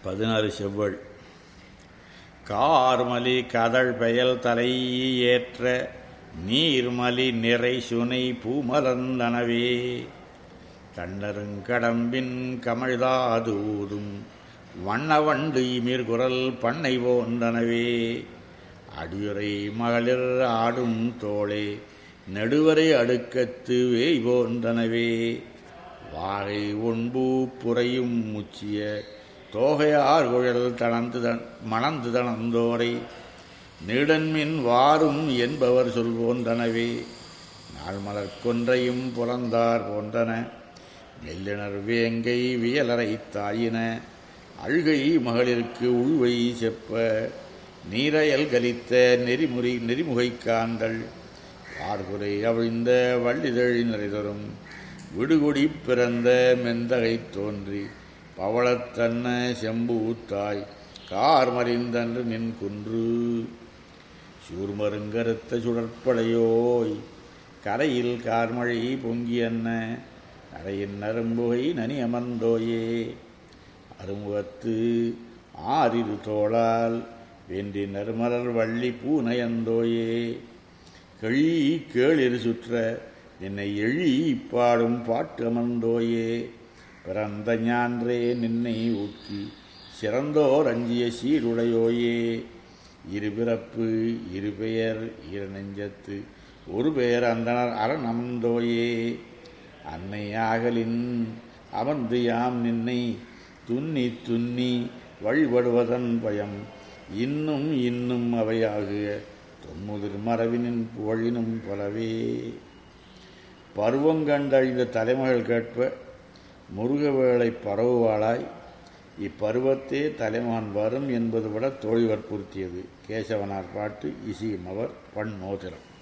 பதினாறு செவ்வள் கார்மலி கதழ் பெயல் தலை ஏற்ற நீர்மலி நிறை சுனை பூமலர்ந்தனவே கண்ணருங்கடம்பின் கமழ்தாதூதும் வண்ணவண்டு இமிர்குரல் பண்ணை போன்றனவே அடியுரை மகளிர் ஆடும் தோளே நெடுவரை அடுக்கத்து வேய் போன்றனவே வாகை ஒன்பு புறையும் முச்சிய தோகையார் குழல் தளந்து மணந்து தளந்தோரை நீடன்மின் வாரும் என்பவர் சொல் போன்றனவே நாள்மலர் கொன்றையும் புலந்தார் போன்றன மெல்லினர் வேங்கை வியலரை தாயின அழுகை மகளிருக்கு உள்வை செப்ப நீரையல் கலித்த நெறிமுறை நெறிமுகை காந்தள் பார்குறை அவிழ்ந்த வள்ளிதழி நிறைதரும் விடுகுடி பிறந்த மெந்தகை தோன்றி பவளத்தன்ன செம்பு ஊத்தாய் கார் மறிந்தன்று நின் குன்று சூர்மருங்கருத்த சுடற்படையோய் கரையில் கார்மழை பொங்கியன்ன கரையின் நரும்புகை நனி அமர்ந்தோயே அருமுகத்து ஆறிரு தோளால் வென்றி நறுமலர் வள்ளி பூநயந்தோயே கழி கேளிரு சுற்ற என்னை எழி பாடும் பாட்டு அமர்ந்தோயே பிறந்த ஞான்றே நின்னை ஊக்கி சிறந்தோர் அஞ்சிய சீருடையோயே இரு பிறப்பு இரு பெயர் இரு நெஞ்சத்து ஒரு பெயர் அந்தனர் அரண் அமர்ந்தோயே அன்னை ஆகலின் அமர்ந்து யாம் நின்னை துன்னி துன்னி வழிபடுவதன் பயம் இன்னும் இன்னும் அவையாகுக தொன்முதிர் மரபினின் புகழினும் பலவே பருவங்கண்டழிந்த தலைமகள் கேட்ப முருகவேளை பரவுவாளாய் இப்பருவத்தே தலைமான் வரும் என்பது விட தோழி வற்புறுத்தியது கேசவனார் பாட்டு இசையும் அவர் பண் நோதிரம்